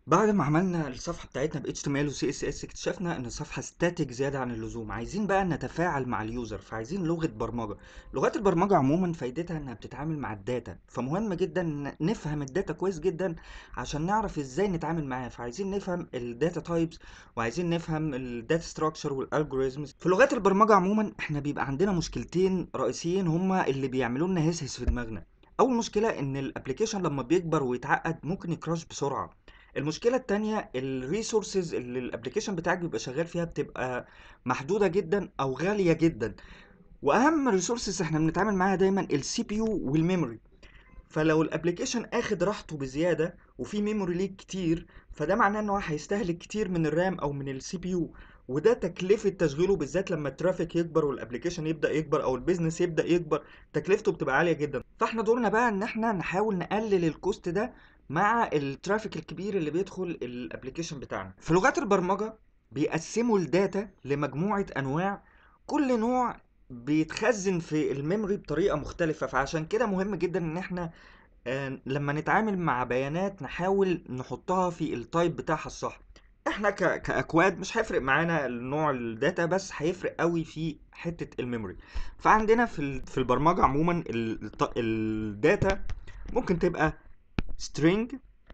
بعد ما عملنا الصفحة بتاعتنا ب HTML و CSS اكتشفنا ان الصفحة ستاتيك زيادة عن اللزوم عايزين بقى نتفاعل مع اليوزر فعايزين لغة برمجة لغات البرمجة عموما فايدتها انها بتتعامل مع الداتا فمهم جدا ن- نفهم الداتا كويس جدا عشان نعرف ازاي نتعامل معاه فعايزين نفهم الداتا تايبس وعايزين نفهم الداتا ستراكشر والالجوريزمز في لغات البرمجة عموما احنا بيبقى عندنا مشكلتين رئيسيين هما اللي بيعملوا لنا هسهس في دماغنا اول مشكلة ان الابليكيشن لما بيكبر ويتعقد ممكن يكراش بسرعة المشكلة التانية الريسورسز اللي الابلكيشن بتاعك بيبقى شغال فيها بتبقى محدودة جدا او غالية جدا واهم ريسورسز احنا بنتعامل معاها دايما السي بي يو والميموري فلو الابلكيشن اخد راحته بزيادة وفي ميموري ليك كتير فده معناه ان هو هيستهلك كتير من الرام او من السي بي يو وده تكلفة تشغيله بالذات لما الترافيك يكبر والابلكيشن يبدأ يكبر او البيزنس يبدأ يكبر تكلفته بتبقى عالية جدا فاحنا دورنا بقى ان احنا نحاول نقلل الكوست ده مع الترافيك الكبير اللي بيدخل الابلكيشن بتاعنا في لغات البرمجة بيقسموا الداتا لمجموعة انواع كل نوع بيتخزن في الميموري بطريقة مختلفة فعشان كده مهم جدا ان احنا آه، لما نتعامل مع بيانات نحاول نحطها في التايب بتاعها الصح احنا ك... كاكواد مش هيفرق معانا النوع الداتا بس هيفرق قوي في حتة الميموري فعندنا في ال... في البرمجة عموما ال... الت- الداتا ممكن تبقى string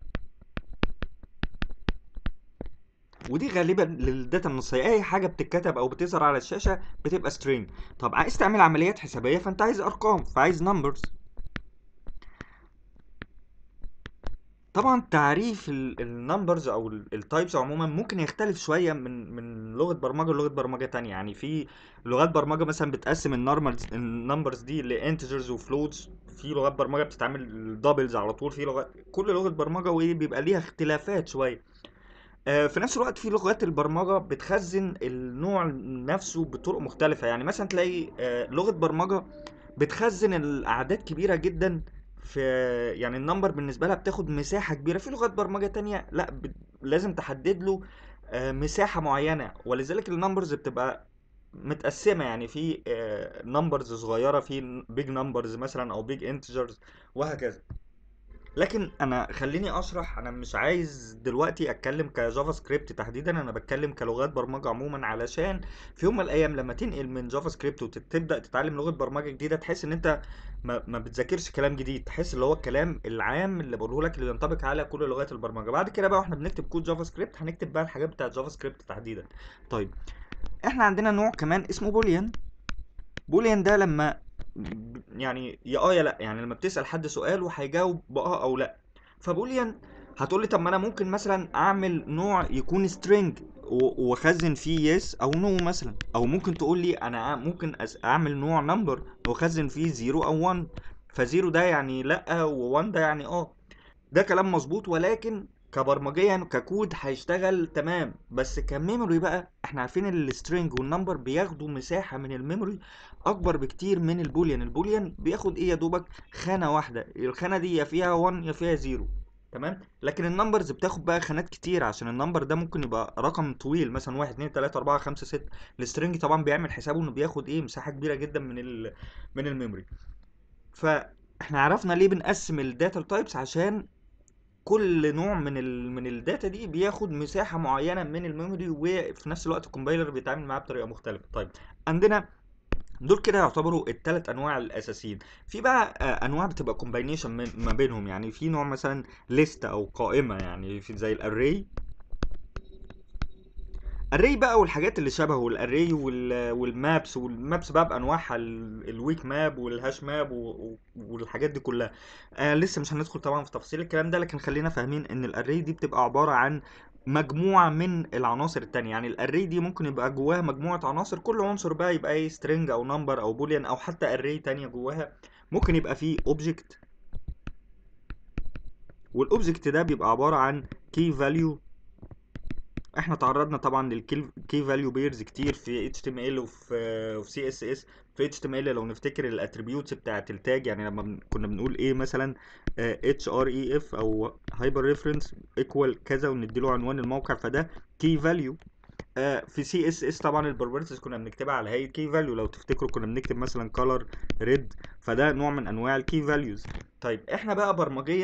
ودي غالبا للداتا النصية اي حاجة بتتكتب او بتظهر على الشاشة بتبقى string طب عايز تعمل عمليات حسابية فانت عايز ارقام فعايز numbers طبعا تعريف النمبرز او التايبس عموما ممكن يختلف شويه من من لغه برمجه لغه برمجه تانية يعني في لغات برمجه مثلا بتقسم النورمالز النمبرز دي لانتجرز وفلوتس في لغات برمجه بتتعامل دبلز على طول في لغات كل لغه برمجه وايه بيبقى ليها اختلافات شويه آه، في نفس الوقت في لغات البرمجة بتخزن النوع نفسه بطرق مختلفة يعني مثلا تلاقي آه، لغة برمجة بتخزن الأعداد كبيرة جدا في يعني النمبر بالنسبة لها بتاخد مساحة كبيرة في لغات برمجة تانية لا ب... لازم تحدد له آه، مساحة معينة ولذلك النمبرز بتبقى متقسمة يعني في نمبرز صغيرة في بيج نمبرز مثلا أو بيج انتجرز وهكذا لكن انا خليني اشرح انا مش عايز دلوقتي اتكلم كجافا سكريبت تحديدا انا بتكلم كلغات برمجه عموما علشان في يوم من الايام لما تنقل من جافا سكريبت وتبدا تتعلم لغه برمجه جديده تحس ان انت ما, ما بتذاكرش كلام جديد تحس اللي هو الكلام العام اللي بقوله لك اللي ينطبق على كل لغات البرمجه بعد كده بقى واحنا بنكتب كود جافا سكريبت هنكتب بقى الحاجات بتاعت جافا سكريبت تحديدا طيب احنا عندنا نوع كمان اسمه بوليان بوليان ده لما ب- يعني يا اه يا لا يعني لما بتسأل حد سؤال وهيجاوب باه او لا فبوليان هتقولي طب ما انا ممكن مثلا اعمل نوع يكون string و- واخزن فيه yes او no مثلا او ممكن تقول لي انا أع- ممكن أس- اعمل نوع number واخزن فيه 0 او 1 فزيرو ده يعني لا و1 ده يعني اه ده كلام مظبوط ولكن كبرمجيا ككود هيشتغل تمام بس كميموري بقى احنا عارفين السترينج والنمبر بياخدوا مساحة من الميموري اكبر بكتير من البوليان البوليان بياخد ايه يا دوبك خانة واحدة الخانة دي يا فيها 1 يا فيها 0 تمام لكن النمبرز بتاخد بقى خانات كتير عشان النمبر ده ممكن يبقى رقم طويل مثلا 1 2 3 4 5 6 السترينج طبعا بيعمل حسابه انه بياخد ايه مساحة كبيرة جدا من ال من الميموري فاحنا عرفنا ليه بنقسم الداتا تايبس عشان كل نوع من ال من الداتا دي بياخد مساحة معينة من الميموري وفي نفس الوقت الكومبايلر بيتعامل معاه بطريقة مختلفة طيب عندنا دول كده يعتبروا الثلاث انواع الاساسيين في بقى آه، انواع بتبقى كومباينيشن ما بينهم يعني في نوع مثلا ليست او قائمة يعني في زي الاري الاري بقى والحاجات اللي شبهه الاري والمابس والمابس بقى بانواعها ال- الويك ماب والهاش ماب و- و- والحاجات دي كلها آه لسه مش هندخل طبعا في تفاصيل الكلام ده لكن خلينا فاهمين ان الاري دي بتبقى عبارة عن مجموعة من العناصر التانية يعني الاري دي ممكن يبقى جواها مجموعة عناصر كل عنصر بقى يبقى ايه string او number او boolean او حتى array تانية جواها ممكن يبقى فيه object والاوبجكت ده بيبقى عبارة عن key value احنا تعرضنا طبعا للكي فاليو بيرز كتير في HTML وفي وفي CSS في HTML لو نفتكر الاتريبيوتس بتاعت التاج يعني لما بن- كنا بنقول ايه مثلا آه، href او hyper reference equal كذا ونديله عنوان الموقع فده key value آه، في سي اس اس طبعا البروبرتيز كنا بنكتبها على هيئه كي فاليو لو تفتكروا كنا بنكتب مثلا color red فده نوع من انواع الكي فاليوز طيب احنا بقى برمجيا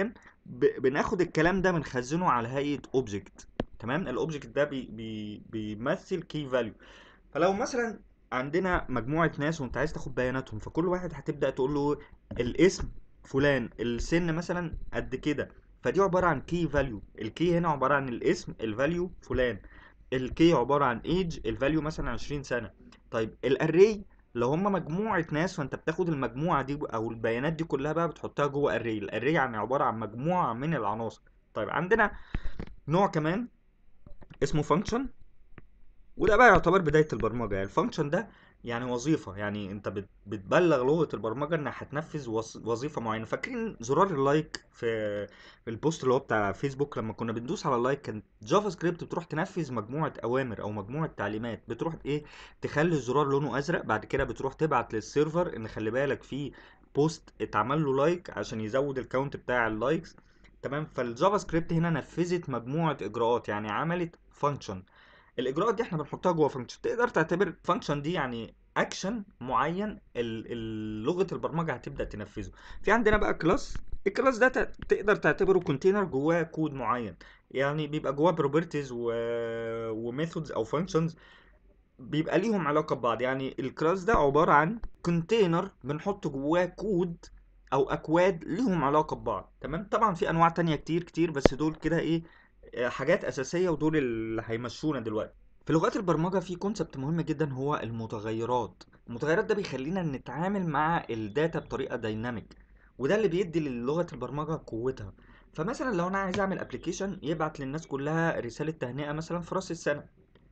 ب... بناخد الكلام ده بنخزنه على هيئه اوبجكت تمام الاوبجكت ده بي... بي... بيمثل كي فاليو فلو مثلا عندنا مجموعه ناس وانت عايز تاخد بياناتهم فكل واحد هتبدا تقول له الاسم فلان السن مثلا قد كده فدي عباره عن كي فاليو الكي هنا عباره عن الاسم الفاليو فلان الكي عباره عن ايج الفاليو مثلا 20 سنه طيب الاري لو هم مجموعه ناس فانت بتاخد المجموعه دي او البيانات دي كلها بقى بتحطها جوه اري الاري يعني عباره عن مجموعه من العناصر طيب عندنا نوع كمان اسمه فانكشن وده بقى يعتبر بدايه البرمجه يعني الفانكشن ده يعني وظيفة يعني انت بت- بتبلغ لغة البرمجة انها هتنفذ وص- وظيفة معينة فاكرين زرار اللايك في في البوست اللي هو بتاع فيسبوك لما كنا بندوس على اللايك كان جافا سكريبت بتروح تنفذ مجموعة اوامر او مجموعة تعليمات بتروح ايه تخلي الزرار لونه ازرق بعد كده بتروح تبعت للسيرفر ان خلي بالك في بوست اتعمل له لايك عشان يزود الكاونت بتاع اللايكس تمام فالجافا سكريبت هنا نفذت مجموعة اجراءات يعني عملت فانكشن الاجراءات دي احنا بنحطها جوه فانكشن تقدر تعتبر فانكشن دي يعني اكشن معين ال- ال- لغه البرمجه هتبدا تنفذه في عندنا بقى كلاس الكلاس ده ت- تقدر تعتبره كونتينر جواه كود معين يعني بيبقى جواه بروبرتيز و... وميثودز او فانكشنز بيبقى ليهم علاقه ببعض يعني الكلاس ده عباره عن كونتينر بنحط جواه كود او اكواد ليهم علاقه ببعض تمام طبعا في انواع تانية كتير كتير بس دول كده ايه آه، حاجات اساسيه ودول اللي هيمشونا دلوقتي في لغات البرمجه في كونسبت مهم جدا هو المتغيرات المتغيرات ده بيخلينا نتعامل مع الداتا بطريقه دايناميك وده اللي بيدي للغه البرمجه قوتها فمثلا لو انا عايز اعمل ابلكيشن يبعت للناس كلها رساله تهنئه مثلا في راس السنه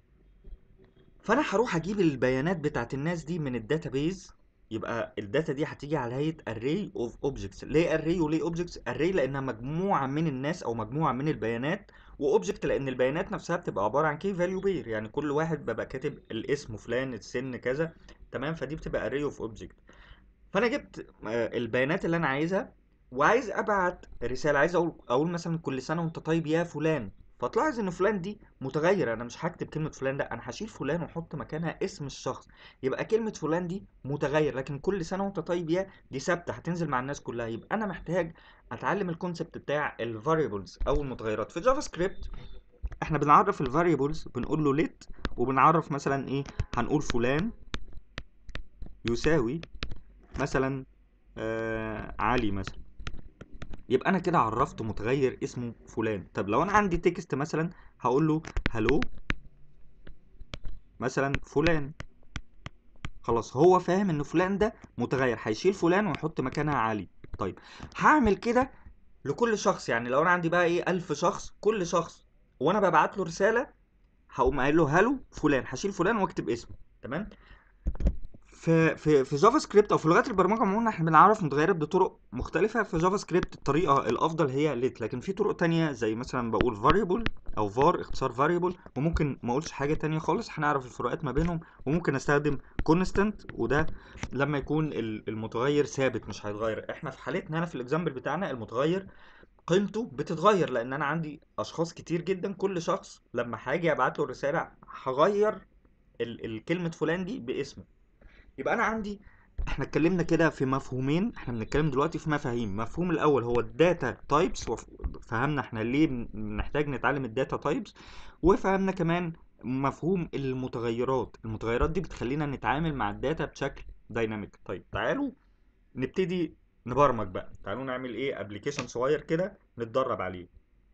فانا هروح اجيب البيانات بتاعت الناس دي من الداتابيز يبقى الداتا دي هتيجي على هيئه array of objects ليه array وليه objects array لانها مجموعه من الناس او مجموعه من البيانات واوبجكت لان البيانات نفسها بتبقى عباره عن key value pair يعني كل واحد ببقى كاتب الاسم فلان السن كذا تمام فدي بتبقى array of object فانا جبت آه، البيانات اللي انا عايزها وعايز ابعت رساله عايز اقول اقول مثلا كل سنه وانت طيب يا فلان فتلاحظ ان فلان دي متغيره انا مش هكتب كلمه فلان لا انا هشيل فلان واحط مكانها اسم الشخص يبقى كلمه فلان دي متغير لكن كل سنه وانت طيب يا دي ثابته هتنزل مع الناس كلها يبقى انا محتاج اتعلم الكونسبت بتاع الفاريبلز او المتغيرات في جافا سكريبت احنا بنعرف الفاريبلز بنقول له ليت وبنعرف مثلا ايه هنقول فلان يساوي مثلا آه علي مثلا يبقى انا كده عرفت متغير اسمه فلان طب لو انا عندي تكست مثلا هقول له هلو مثلا فلان خلاص هو فاهم ان فلان ده متغير هيشيل فلان ويحط مكانها علي طيب هعمل كده لكل شخص يعني لو انا عندي بقى ايه ألف شخص كل شخص وانا ببعت له رسالة هقوم قايل له هلو فلان هشيل فلان واكتب اسمه تمام في في في جافا سكريبت او في لغات البرمجه عموما احنا بنعرف متغيرات بطرق مختلفه في جافا سكريبت الطريقه الافضل هي ليت لكن في طرق تانية زي مثلا بقول variable او var اختصار variable وممكن ما اقولش حاجه تانية خالص هنعرف الفروقات ما بينهم وممكن استخدم constant وده لما يكون ال- المتغير ثابت مش هيتغير احنا في حالتنا هنا في الاكزامبل بتاعنا المتغير قيمته بتتغير لان انا عندي اشخاص كتير جدا كل شخص لما هاجي ابعت له الرساله هغير ال- الكلمه فلان دي باسمه يبقى انا عندي احنا اتكلمنا كده في مفهومين احنا بنتكلم دلوقتي في مفاهيم المفهوم الاول هو الداتا تايبس وفهمنا احنا ليه بن- بنحتاج نتعلم الداتا تايبس وفهمنا كمان مفهوم المتغيرات المتغيرات دي بتخلينا نتعامل مع الداتا بشكل دايناميك طيب تعالوا نبتدي نبرمج بقى تعالوا نعمل ايه ابلكيشن صغير كده نتدرب عليه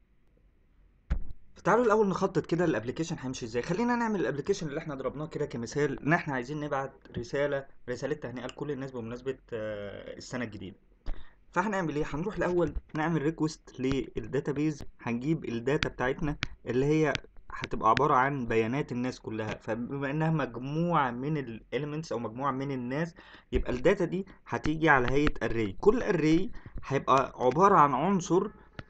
فتعالوا الاول نخطط كده الابلكيشن هيمشي ازاي خلينا نعمل الابلكيشن اللي احنا ضربناه كده كمثال ان احنا عايزين نبعت رساله رساله تهنئه لكل الناس بمناسبه آه، السنه الجديده فهنعمل ايه هنروح الاول نعمل ريكوست للداتابيز هنجيب الداتا بتاعتنا اللي هي هتبقى عبارة عن بيانات الناس كلها فبما انها مجموعة من الاليمنتس او مجموعة من الناس يبقى الداتا دي هتيجي على هيئة array كل array هيبقى عبارة عن عنصر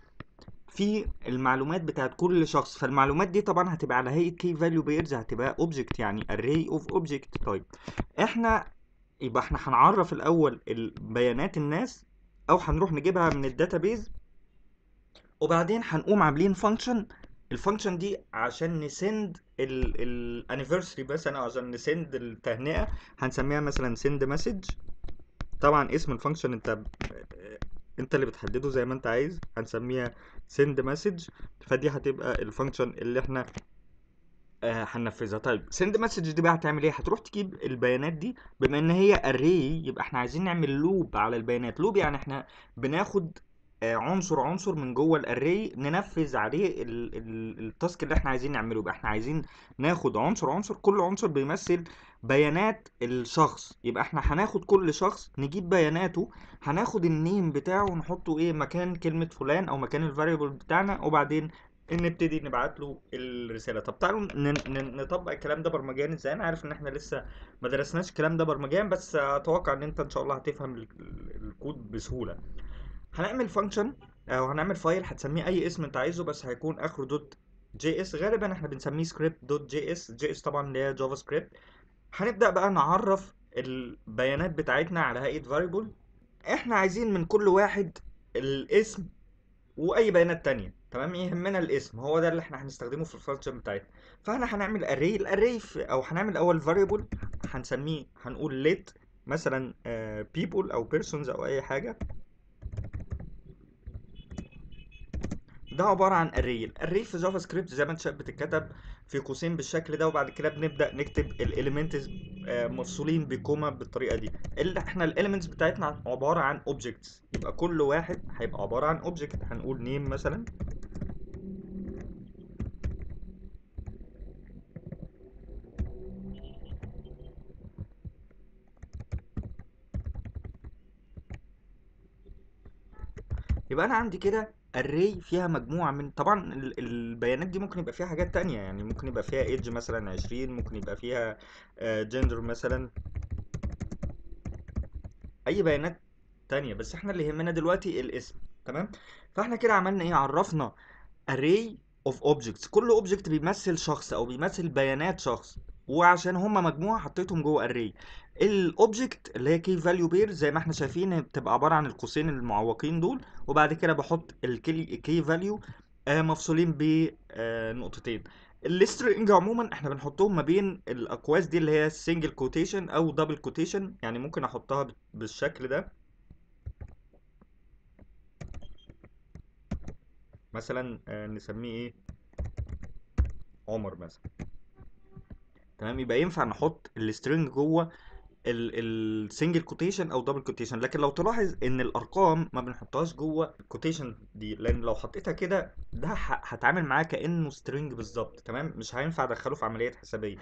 في المعلومات بتاعت كل شخص فالمعلومات دي طبعا هتبقى على هيئة key value pairs هتبقى object يعني array of object طيب احنا يبقى احنا هنعرف الاول البيانات الناس او هنروح نجيبها من الداتابيز وبعدين هنقوم عاملين فانكشن الفانكشن دي عشان نسند الانيفرساري مثلا او عشان نسند التهنئه هنسميها مثلا سند مسج طبعا اسم الفانكشن انت انت اللي بتحدده زي ما انت عايز هنسميها send message فدي هتبقى الفانكشن اللي احنا آه، هننفذها طيب send message دي بقى هتعمل ايه هتروح تجيب البيانات دي بما ان هي array يبقى احنا عايزين نعمل لوب على البيانات لوب يعني احنا بناخد آه، عنصر عنصر من جوه الاري ننفذ عليه ال- ال- التاسك اللي احنا عايزين نعمله يبقى احنا عايزين ناخد عنصر عنصر كل عنصر بيمثل بيانات الشخص يبقى احنا هناخد كل شخص نجيب بياناته هناخد النيم بتاعه ونحطه ايه مكان كلمة فلان او مكان الفاريبل بتاعنا وبعدين نبتدي نبعت له الرسالة طب تعالوا ن- ن- نطبق الكلام ده برمجيا ازاي انا عارف ان احنا لسه ما درسناش الكلام ده برمجيا بس اتوقع ان انت ان شاء الله هتفهم ال- ال- الكود بسهولة هنعمل فانكشن او هنعمل فايل هتسميه اي اسم انت عايزه بس هيكون اخره دوت جي اس غالبا احنا بنسميه سكريبت دوت جي اس جي اس طبعا اللي هي جافا سكريبت هنبدأ بقى نعرف البيانات بتاعتنا على هيئة variable احنا عايزين من كل واحد الاسم واي بيانات تانية تمام يهمنا الاسم هو ده اللي احنا هنستخدمه في الفانكشن بتاعتنا فاحنا هنعمل array الاري او هنعمل اول variable هنسميه هنقول let مثلا آه، people او persons او اي حاجة ده عبارة عن array الاري في جافا سكريبت زي ما انت شايف بتتكتب في قوسين بالشكل ده وبعد كده بنبدأ نكتب الاليمنتس مفصولين بكوما بالطريقة دي اللي احنا الاليمنتس بتاعتنا عبارة عن objects يبقى كل واحد هيبقى عبارة عن object هنقول name مثلا يبقى انا عندي كده array فيها مجموعة من طبعا ال- البيانات دي ممكن يبقى فيها حاجات تانية يعني ممكن يبقى فيها age مثلا 20 ممكن يبقى فيها آه، gender مثلا اي بيانات تانية بس احنا اللي يهمنا دلوقتي الاسم تمام فاحنا كده عملنا ايه عرفنا array of objects كل object بيمثل شخص او بيمثل بيانات شخص وعشان هما مجموعة حطيتهم جوه array الاوبجكت اللي هي key value pair زي ما احنا شايفين بتبقى عبارة عن القوسين المعوقين دول وبعد كده بحط الكي فاليو مفصولين بنقطتين السترنج عموما احنا بنحطهم ما بين الاقواس دي اللي هي سنجل كوتيشن او دبل كوتيشن يعني ممكن احطها بالشكل ده مثلا آه، نسميه ايه عمر مثلا تمام يبقى ينفع نحط السترنج جوه السنجل كوتيشن او دبل كوتيشن لكن لو تلاحظ ان الارقام ما بنحطهاش جوه الكوتيشن دي لان لو حطيتها كده ده ه- هتعامل معاه كانه سترنج بالظبط تمام مش هينفع ادخله في عمليات حسابيه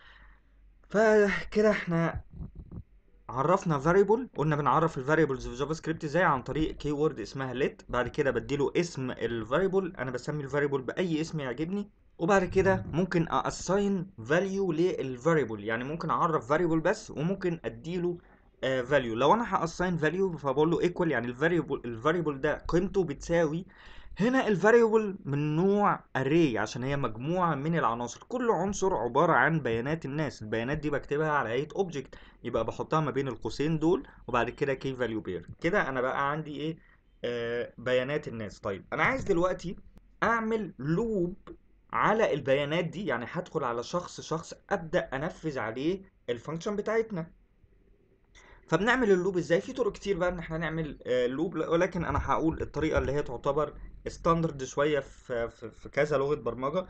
فكده احنا عرفنا variable قلنا بنعرف الفاريبلز في جافا سكريبت ازاي عن طريق كي وورد اسمها let بعد كده بديله اسم الفاريبل انا بسمي الفاريبل باي اسم يعجبني وبعد كده ممكن assign value للفاريبل يعني ممكن اعرف variable بس وممكن اديله آه value لو انا هاساين value فبقول له equal يعني الفاريبل الفاريبل ده قيمته بتساوي هنا الفاريبل من نوع array عشان هي مجموعة من العناصر كل عنصر عبارة عن بيانات الناس البيانات دي بكتبها على هيئة object يبقى بحطها ما بين القوسين دول وبعد كده key value pair كده انا بقى عندي ايه آه بيانات الناس طيب انا عايز دلوقتي اعمل لوب على البيانات دي يعني هدخل على شخص شخص ابدا انفذ عليه الفانكشن بتاعتنا فبنعمل اللوب ازاي في طرق كتير بقى ان احنا نعمل آه، لوب ولكن انا هقول الطريقه اللي هي تعتبر ستاندرد شويه في في في كذا لغه برمجه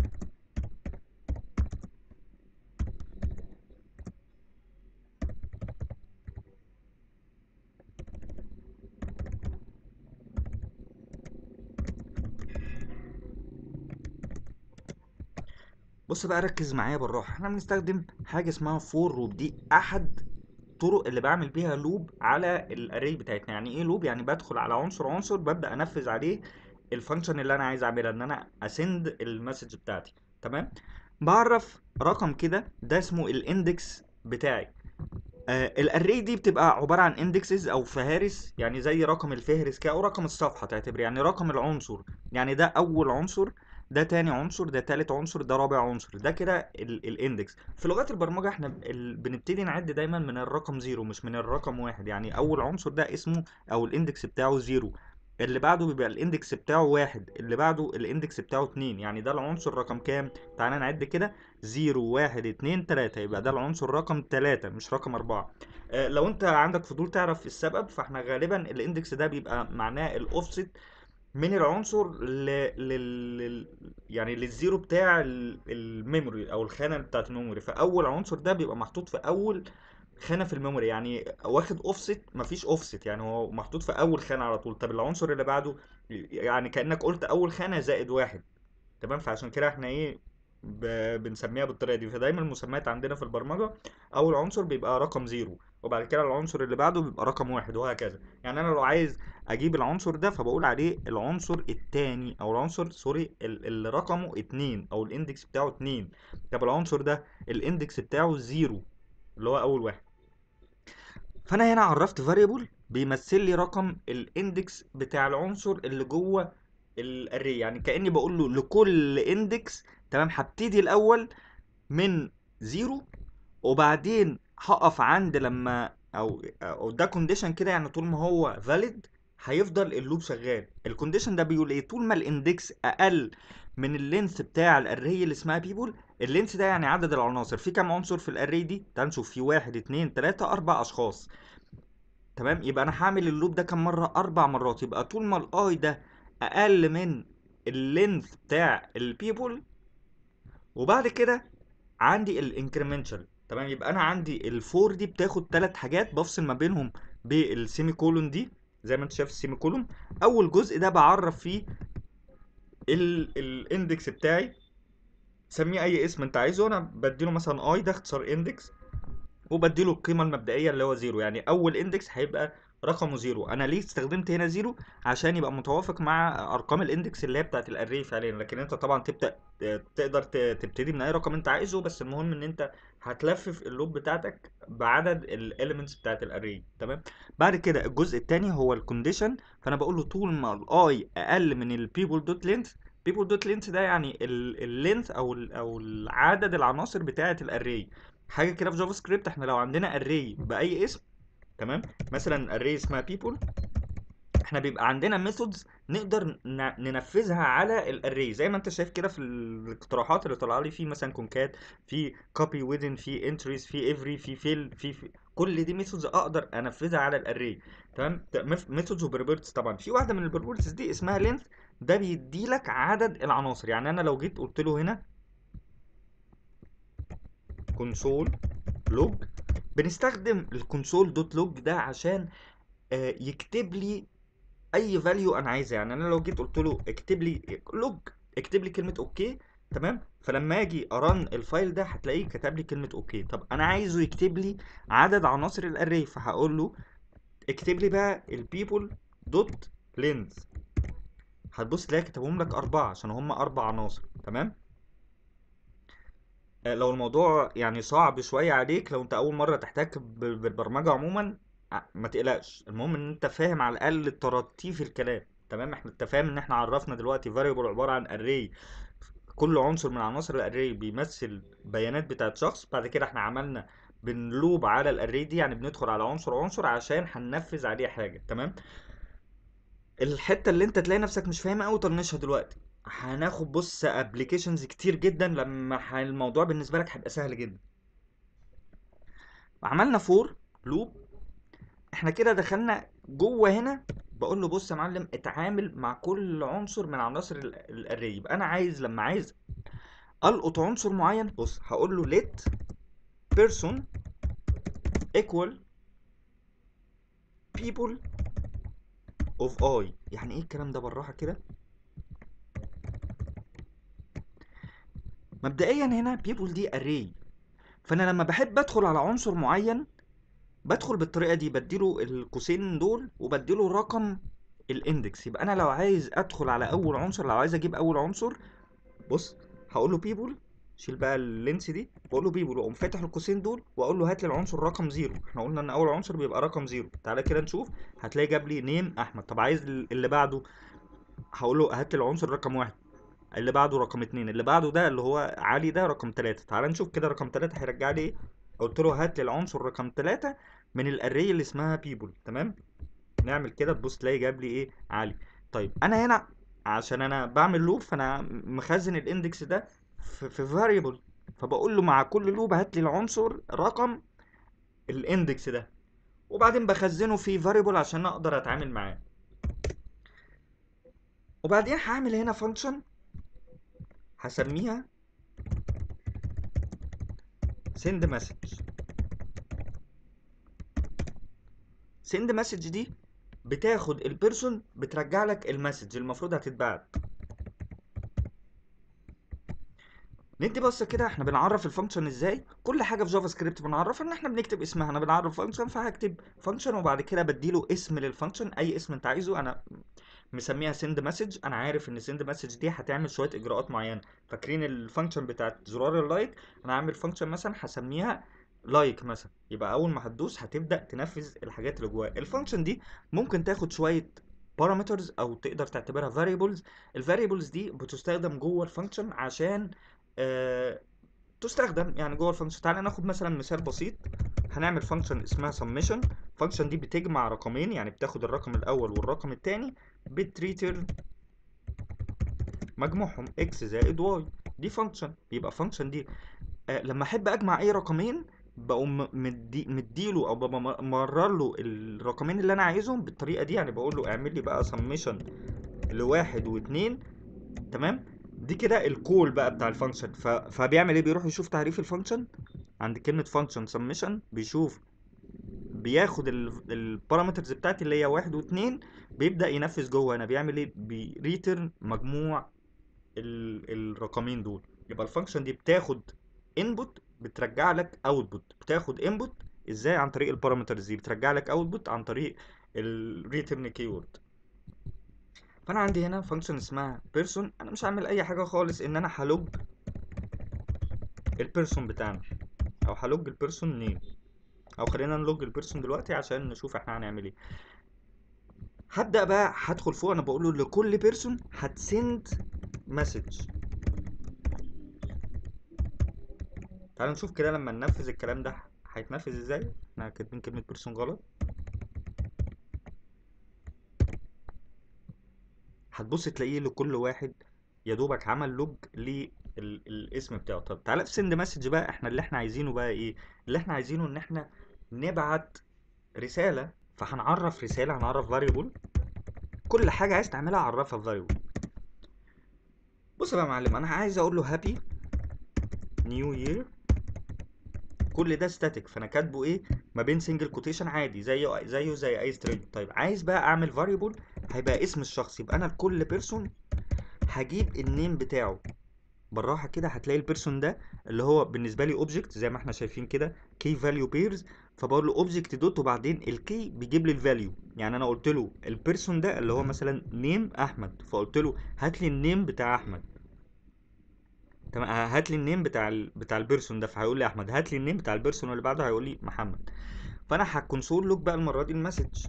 بص بقى ركز معايا بالراحه احنا بنستخدم حاجه اسمها فور لوب دي احد الطرق اللي بعمل بيها لوب على الاري بتاعتنا يعني ايه لوب يعني بدخل على عنصر عنصر ببدا انفذ عليه الفانكشن اللي انا عايز اعملها ان انا اسند المسج بتاعتي تمام بعرف رقم كده ده اسمه الاندكس بتاعي آه الاري دي بتبقى عباره عن اندكسز او فهارس يعني زي رقم الفهرس كده او رقم الصفحه تعتبر يعني رقم العنصر يعني ده اول عنصر ده تاني عنصر ده تالت عنصر ده رابع عنصر ده كده الاندكس في لغات البرمجه احنا ب- ال- بنبتدي نعد دايما من الرقم زيرو مش من الرقم واحد يعني اول عنصر ده اسمه او الاندكس بتاعه زيرو اللي بعده بيبقى الاندكس بتاعه واحد اللي بعده الاندكس بتاعه اتنين يعني ده العنصر رقم كام تعالى نعد كده زيرو واحد اتنين تلاتة يبقى ده العنصر رقم تلاتة مش رقم اربعة آه لو انت عندك فضول تعرف السبب فاحنا غالبا الاندكس ده بيبقى معناه الاوفست من العنصر ل... لل... لل... يعني للزيرو بتاع ال- الميموري او الخانه بتاعت الميموري فاول عنصر ده بيبقى محطوط في اول خانه في الميموري يعني واخد اوفست مفيش اوفست يعني هو محطوط في اول خانه على طول طب العنصر اللي بعده يعني كانك قلت اول خانه زائد واحد تمام فعشان كده احنا ايه ب... بنسميها بالطريقه دي فدايما المسميات عندنا في البرمجه اول عنصر بيبقى رقم زيرو وبعد كده العنصر اللي بعده بيبقى رقم واحد وهكذا يعني انا لو عايز اجيب العنصر ده فبقول عليه العنصر التاني او العنصر سوري ال- اللي رقمه اتنين او الاندكس بتاعه اتنين طب العنصر ده الاندكس بتاعه زيرو اللي هو اول واحد فانا هنا عرفت variable بيمثل لي رقم الاندكس بتاع العنصر اللي جوه الاري يعني كاني بقول له لكل اندكس تمام هبتدي الاول من زيرو وبعدين هقف عند لما او او ده كونديشن كده يعني طول ما هو فاليد هيفضل اللوب شغال الكونديشن ده بيقول ايه طول ما الاندكس اقل من اللينث بتاع الاري اللي اسمها بيبول اللينث ده يعني عدد العناصر في كام عنصر في الاري دي تعال نشوف في واحد اتنين تلاتة اربع اشخاص تمام يبقى انا هعمل اللوب ده كام مره اربع مرات يبقى طول ما الاي ده اقل من اللينث بتاع البيبول وبعد كده عندي الانكريمنشال تمام يبقى انا عندي الفور دي بتاخد ثلاث حاجات بفصل ما بينهم بالسيمي كولون دي زي ما انت شايف السيمي كولون اول جزء ده بعرف فيه الاندكس بتاعي سميه اي اسم انت عايزه انا بديله مثلا اي ده اختصار اندكس وبديله القيمه المبدئيه اللي هو زيرو يعني اول اندكس هيبقى رقمه زيرو انا ليه استخدمت هنا زيرو عشان يبقى متوافق مع ارقام الاندكس اللي هي بتاعت الاري فعليا لكن انت طبعا تبدا تقدر ت- تبتدي من اي رقم انت عايزه بس المهم ان انت هتلفف اللوب بتاعتك بعدد الاليمنتس بتاعت الاري تمام بعد كده الجزء الثاني هو الكونديشن فانا بقول له طول ما الاي اقل من البيبول دوت لينث بيبول دوت لينث ده يعني اللينث او ال او عدد العناصر بتاعه الاري حاجه كده في جافا سكريبت احنا لو عندنا اري باي اسم تمام مثلا اري اسمها people احنا بيبقى عندنا ميثودز نقدر ن- ننفذها على الاري زي ما انت شايف كده في الاقتراحات اللي طالعه لي في مثلا كونكات في كوبي within في انتريز في every في fill في, في كل دي ميثودز اقدر انفذها على الاري تمام ميثودز وبربرتس طبعا في واحده من البربرتس دي اسمها length ده بيدي لك عدد العناصر يعني انا لو جيت قلت له هنا كونسول لوج بنستخدم الكونسول دوت لوج ده عشان آه، يكتب لي اي فاليو انا عايزها يعني انا لو جيت قلت له اكتب لي لوج اكتب لي كلمه اوكي تمام فلما اجي ارن الفايل ده هتلاقيه كتب لي كلمه اوكي طب انا عايزه يكتب لي عدد عناصر الاري فهقول له اكتب لي بقى البيبل دوت لينز هتبص تلاقي كتبهم لك اربعه عشان هم اربع عناصر تمام آه، لو الموضوع يعني صعب شوية عليك لو انت اول مرة تحتك ب- بالبرمجة عموما ع- ما تقلقش المهم ان انت فاهم على الاقل ترتيب الكلام تمام احنا انت فاهم ان احنا عرفنا دلوقتي variable عبارة عن array كل عنصر من عناصر الاري بيمثل بيانات بتاعت شخص بعد كده احنا عملنا بنلوب على الاري دي يعني بندخل على عنصر عنصر عشان هننفذ عليه حاجة تمام الحته اللي انت تلاقي نفسك مش فاهمها قوي طنشها دلوقتي هناخد بص ابلكيشنز كتير جدا لما ح- الموضوع بالنسبه لك هيبقى سهل جدا عملنا فور لوب احنا كده دخلنا جوه هنا بقول له بص يا معلم اتعامل مع كل عنصر من عناصر الاري يبقى انا عايز لما عايز القط عنصر معين بص هقول له let person equal people of i يعني ايه الكلام ده بالراحه كده مبدئيا هنا people دي array فانا لما بحب ادخل على عنصر معين بدخل بالطريقه دي بديله القوسين دول وبديله رقم الاندكس يبقى انا لو عايز ادخل على اول عنصر لو عايز اجيب اول عنصر بص هقول له people شيل بقى اللينس دي واقول له people واقوم فاتح القوسين دول واقول له هات لي العنصر رقم زيرو احنا قلنا ان اول عنصر بيبقى رقم زيرو تعالى كده نشوف هتلاقي جاب لي نيم احمد طب عايز اللي بعده هقول له هات لي العنصر رقم واحد اللي بعده رقم اتنين اللي بعده ده اللي هو علي ده رقم تلاتة تعال نشوف كده رقم تلاتة هيرجع لي ايه قلت له هات لي العنصر رقم تلاتة من الاري اللي اسمها people تمام نعمل كده تبص تلاقي جاب لي ايه علي طيب انا هنا عشان انا بعمل لوب فانا مخزن الاندكس ده في, في variable فبقول له مع كل لوب هات لي العنصر رقم الاندكس ده وبعدين بخزنه في variable عشان اقدر اتعامل معاه وبعدين هعمل هنا فانكشن هسميها send message send message دي بتاخد البيرسون بترجع لك المسج المفروض هتتبعت ندي بصه كده احنا بنعرف الفانكشن ازاي كل حاجه في جافا سكريبت بنعرفها ان احنا بنكتب اسمها انا بنعرف فانكشن فهكتب فانكشن وبعد كده بديله اسم للفانكشن اي اسم انت عايزه انا مسميها سند مسج انا عارف ان سند مسج دي هتعمل شويه اجراءات معينه فاكرين الفانكشن بتاعت زرار اللايك انا هعمل فانكشن مثلا هسميها لايك مثلا يبقى اول ما هتدوس هتبدا تنفذ الحاجات اللي جواها الفانكشن دي ممكن تاخد شويه بارامترز او تقدر تعتبرها فاريبلز الفاريبلز دي بتستخدم جوه الفانكشن عشان آه تستخدم يعني جوه الفانكشن تعالى ناخد مثلا مثال بسيط هنعمل فانكشن اسمها سميشن الفانكشن دي بتجمع رقمين يعني بتاخد الرقم الاول والرقم الثاني بتريترن مجموعهم x زائد y دي فانكشن يبقى فانكشن دي آه لما احب اجمع اي رقمين بقوم مدي مديله او بمرر له الرقمين اللي انا عايزهم بالطريقه دي يعني بقول له اعمل لي بقى سميشن لواحد واثنين تمام دي كده الكول بقى بتاع الفانكشن ف... فبيعمل ايه بيروح يشوف تعريف الفانكشن عند كلمه فانكشن سميشن بيشوف بياخد البارامترز بتاعتي اللي هي واحد واثنين بيبدا ينفذ جوه هنا بيعمل ايه بيريترن مجموع ال... الرقمين دول يبقى الفانكشن دي بتاخد انبوت بترجع لك اوتبوت بتاخد انبوت ازاي عن طريق البارامترز دي بترجع لك اوتبوت عن طريق الريترن كيورد فانا عندي هنا فانكشن اسمها بيرسون انا مش هعمل اي حاجه خالص ان انا هلوج البيرسون بتاعنا او هلوج البيرسون نيم او خلينا نلوج البيرسون دلوقتي عشان نشوف احنا هنعمل ايه هبدا بقى هدخل فوق انا بقول له لكل بيرسون هتسند مسج تعالوا نشوف كده لما ننفذ الكلام ده هيتنفذ ازاي احنا كاتبين كلمه بيرسون غلط هتبص تلاقيه لكل واحد يا دوبك عمل لوج للاسم بتاعه طب تعالى في سند مسج بقى احنا اللي احنا عايزينه بقى ايه اللي احنا عايزينه ان احنا نبعت رساله فهنعرف رساله هنعرف فاريبل كل حاجه عايز تعملها عرفها في فاريبل بص بقى يا معلم انا عايز اقول له هابي نيو يير كل ده ستاتيك فانا كاتبه ايه ما بين سنجل كوتيشن عادي زيه زيه زي اي سترينج طيب عايز بقى اعمل فاريبل هيبقى اسم الشخص يبقى انا لكل بيرسون هجيب النيم بتاعه بالراحه كده هتلاقي البيرسون ده اللي هو بالنسبه لي اوبجكت زي ما احنا شايفين كده كي فاليو بيرز فبقول له اوبجكت دوت وبعدين الكي بيجيب لي الفاليو يعني انا قلت له البيرسون ده اللي هو مثلا نيم احمد فقلت له هات لي النيم بتاع احمد تمام هات لي النيم بتاع ال... بتاع البيرسون ده فهيقول لي احمد هات لي النيم بتاع البيرسون اللي بعده هيقول لي محمد فانا هكونسول لوك بقى المره دي المسج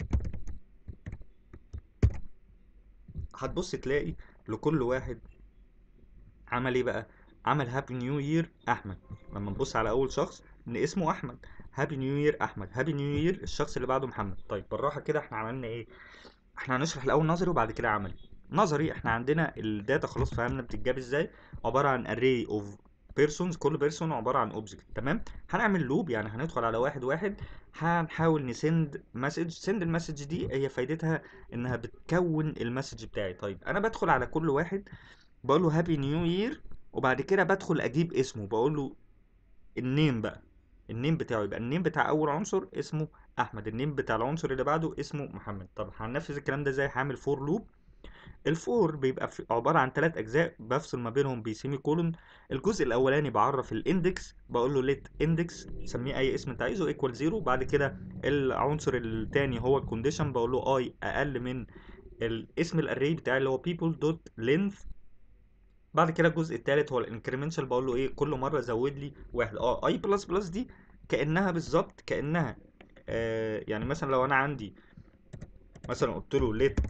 هتبص تلاقي لكل واحد عمل ايه بقى عمل هابي نيو يير احمد لما نبص على اول شخص ان اسمه احمد هابي نيو يير احمد هابي نيو يير الشخص اللي بعده محمد طيب بالراحه كده احنا عملنا ايه احنا هنشرح الاول نظري وبعد كده عملي نظري احنا عندنا الداتا خلاص فهمنا بتتجاب ازاي عباره عن array of persons كل بيرسون عباره عن اوبجكت تمام هنعمل لوب يعني هندخل على واحد واحد هنحاول نسند مسج سند المسج دي هي فايدتها انها بتكون المسج بتاعي طيب انا بدخل على كل واحد بقول له هابي نيو يير وبعد كده بدخل اجيب اسمه بقول له النيم بقى النيم بتاعه يبقى النيم بتاع اول عنصر اسمه احمد النيم بتاع العنصر اللي بعده اسمه محمد طب هننفذ الكلام ده ازاي هعمل فور لوب الفور بيبقى عبارة عن ثلاث أجزاء بفصل ما بينهم بسيمي كولون الجزء الأولاني بعرف الاندكس بقول له ليت اندكس سميه أي اسم أنت عايزه ايكوال زيرو بعد كده العنصر الثاني هو الكونديشن بقول له اي أقل من الاسم الاري بتاعي اللي هو people دوت length بعد كده الجزء الثالث هو الانكريمنشال بقول له ايه كل مرة زود لي واحد اه اي بلس بلس دي كأنها بالظبط كأنها آه يعني مثلا لو أنا عندي مثلا قلت له ليت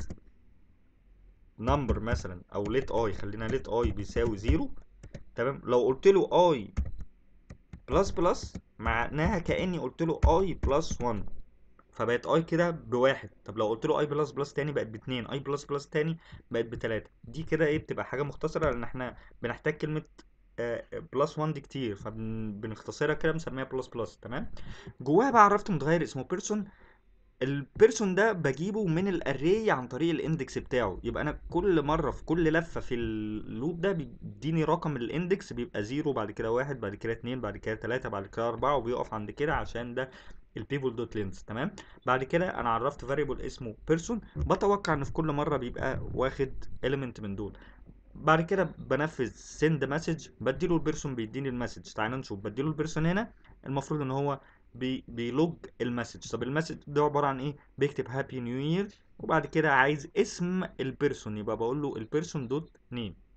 نمبر مثلا او ليت اي خلينا ليت اي بيساوي زيرو تمام لو قلت له اي بلس بلس معناها كاني قلت له اي بلس 1 فبقت اي كده بواحد طب لو قلت له اي بلس بلس تاني بقت باتنين اي بلس بلس تاني بقت بتلاتة دي كده ايه بتبقى حاجة مختصرة لان احنا بنحتاج كلمة بلس 1 دي كتير فبنختصرها كده بنسميها بلس بلس تمام جواها بقى عرفت متغير اسمه بيرسون البيرسون ده بجيبه من الاري عن طريق الاندكس بتاعه يبقى انا كل مره في كل لفه في اللوب ده بيديني رقم الاندكس بيبقى زيرو بعد كده واحد بعد كده اتنين بعد كده تلاته بعد كده اربعه وبيقف عند كده عشان ده البيفول دوت لينز تمام بعد كده انا عرفت فاريبل اسمه بيرسون بتوقع ان في كل مره بيبقى واخد element من دول بعد كده بنفذ send message بديله البيرسون بيديني المسج تعال نشوف بديله البيرسون هنا المفروض ان هو بي بيلوج المسج طب المسج ده عباره عن ايه بيكتب هابي نيو يير وبعد كده عايز اسم البيرسون يبقى بقول له البيرسون دوت نيم